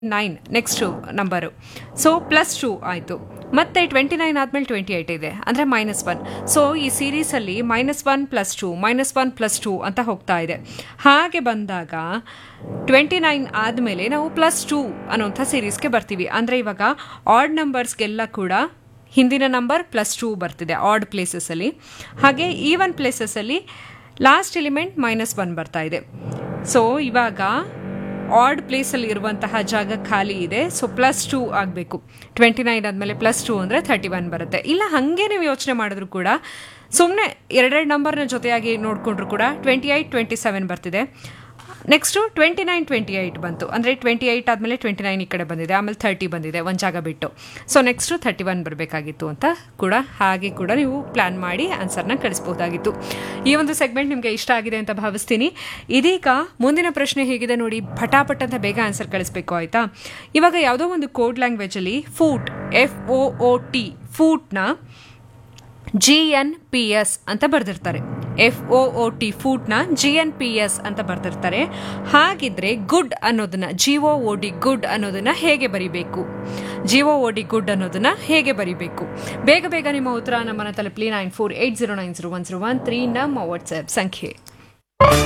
nine next number so plus two ಆಯಿತು ಮತ್ತೆ twenty nine ಆದಮೇಲೆ ಟ್ವೆಂಟಿ ಏಯ್ಟ್ ಇದೆ ಅಂದರೆ ಮೈನಸ್ ಒನ್ ಸೊ ಈ ಸೀರೀಸಲ್ಲಿ minus one plus two minus one plus two ಅಂತ ಹೋಗ್ತಾ ಇದೆ ಹಾಗೆ ಬಂದಾಗ ಟ್ವೆಂಟಿ ನೈನ್ ಆದಮೇಲೆ ನಾವು ಪ್ಲಸ್ ಟೂ ಅನ್ನೋಂಥ ಸೀರೀಸ್ಗೆ ಬರ್ತೀವಿ ಅಂದರೆ ಇವಾಗ ಆಡ್ ನಂಬರ್ಸ್ಗೆಲ್ಲ ಕೂಡ ಹಿಂದಿನ ನಂಬರ್ ಪ್ಲಸ್ ಟೂ ಬರ್ತಿದೆ ಆಡ್ ಪ್ಲೇಸಸಲ್ಲಿ ಹಾಗೆ ಈವನ್ ಪ್ಲೇಸಸಲ್ಲಿ ಲಾಸ್ಟ್ ಎಲಿಮೆಂಟ್ ಮೈನಸ್ ಒನ್ ಬರ್ತಾ ಇದೆ ಸೊ ಇವಾಗ ಆಡ್ ಪ್ಲೇಸಲ್ಲಿ ಇರುವಂತಹ ಜಾಗ ಖಾಲಿ ಇದೆ ಸೊ ಪ್ಲಸ್ ಟೂ ಆಗಬೇಕು ಟ್ವೆಂಟಿ ನೈನ್ ಆದಮೇಲೆ ಪ್ಲಸ್ ಟೂ ಅಂದರೆ ಥರ್ಟಿ ಒನ್ ಬರುತ್ತೆ ಇಲ್ಲ ಹಾಗೆ ನೀವು ಯೋಚನೆ ಮಾಡಿದ್ರು ಕೂಡ ಸುಮ್ಮನೆ ಎರಡೆರಡು ನಂಬರ್ನ ಜೊತೆಯಾಗಿ ನೋಡಿಕೊಂಡ್ರು ಕೂಡ ಟ್ವೆಂಟಿ ಏಯ್ಟ್ ಟ್ವೆಂಟಿ ಸೆವೆನ್ ಬರ್ತಿದೆ next twenty nine twenty eight ಬಂತು ಅಂದರೆ ಟ್ವೆಂಟಿ ಏಯ್ಟ್ ಆದಮೇಲೆ ಟ್ವೆಂಟಿ ನೈನ್ ಈ ಕಡೆ ಬಂದಿದೆ ಆಮೇಲೆ ಥರ್ಟಿ ಬಂದಿದೆ ಒಂದು ಜಾಗ ಬಿಟ್ಟು ಸೊ ನೆಕ್ಸ್ಟು ಥರ್ಟಿ ಒನ್ ಬರಬೇಕಾಗಿತ್ತು ಅಂತ ಕೂಡ ಹಾಗೆ ಕೂಡ ನೀವು ಪ್ಲ್ಯಾನ್ ಮಾಡಿ ಆನ್ಸರ್ನ ಕಳಿಸ್ಬೋದಾಗಿತ್ತು ಈ ಒಂದು ಸೆಗ್ಮೆಂಟ್ ನಿಮಗೆ ಇಷ್ಟ ಆಗಿದೆ ಅಂತ ಭಾವಿಸ್ತೀನಿ ಇದೀಗ ಮುಂದಿನ ಪ್ರಶ್ನೆ ಹೇಗಿದೆ ನೋಡಿ ಪಟಾಪಟ್ ಅಂತ ಬೇಗ ಆನ್ಸರ್ ಕಳಿಸ್ಬೇಕು ಆಯಿತಾ ಇವಾಗ ಯಾವುದೋ ಒಂದು ಕೋಡ್ ಲ್ಯಾಂಗ್ವೇಜಲ್ಲಿ foot F O O T ಫೂಟ್ನ ಜಿ ಎನ್ ಪಿ ಎಸ್ ಅಂತ ಬರೆದಿರ್ತಾರೆ ಎಫ್ ಒ ಒ ಟಿ ಫೂಟ್ನ ಜಿ ಎನ್ ಪಿ ಎಸ್ ಅಂತ ಬರೆದಿರ್ತಾರೆ ಹಾಗಿದ್ರೆ ಗುಡ್ ಅನ್ನೋದನ್ನ G O O D good ಅನ್ನೋದನ್ನ ಹೇಗೆ ಬರಿಬೇಕು G O O D good ಅನ್ನೋದನ್ನ ಹೇಗೆ ಬರಿಬೇಕು ಬೇಗ ಬೇಗ ನಿಮ್ಮ ಉತ್ತರ ನಮ್ಮನ್ನ ತಲುಪಲಿ nine four eight zero nine zero one zero one three ನಮ್ಮ ವಾಟ್ಸ್ಆ್ಯಪ್ ಸಂಖ್ಯೆ